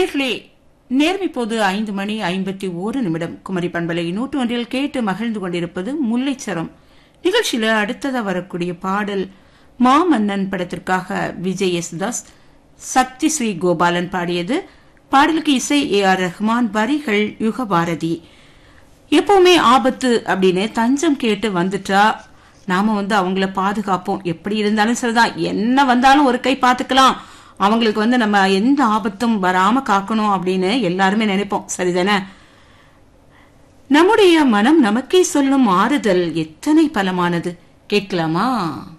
நேர்களே நேர்மை போது ஐந்து மணி ஐம்பத்தி ஓரு நிமிடம் குமரி பண்பலை நூற்று ஒன்றில் கேட்டு மகிழ்ந்து கொண்டிருப்பது முல்லைச்சரம் நிகழ்ச்சியில அடுத்ததா வரக்கூடிய பாடல் மாமன்னன் படத்திற்காக விஜய் எஸ் தாஸ் சக்தி ஸ்ரீ கோபாலன் பாடியது பாடலுக்கு இசை ஏ ஆர் ரஹ்மான் வரிகள் யுகபாரதி எப்பவுமே ஆபத்து அப்படின்னு தஞ்சம் கேட்டு வந்துட்டா நாம வந்து அவங்கள பாதுகாப்போம் எப்படி இருந்தாலும் சரிதான் என்ன வந்தாலும் ஒரு கை பாத்துக்கலாம் அவங்களுக்கு வந்து நம்ம எந்த ஆபத்தும் வராம காக்கணும் அப்படின்னு எல்லாருமே நினைப்போம் சரிதானே நம்முடைய மனம் நமக்கே சொல்லும் ஆறுதல் எத்தனை பலமானது கேட்கலாமா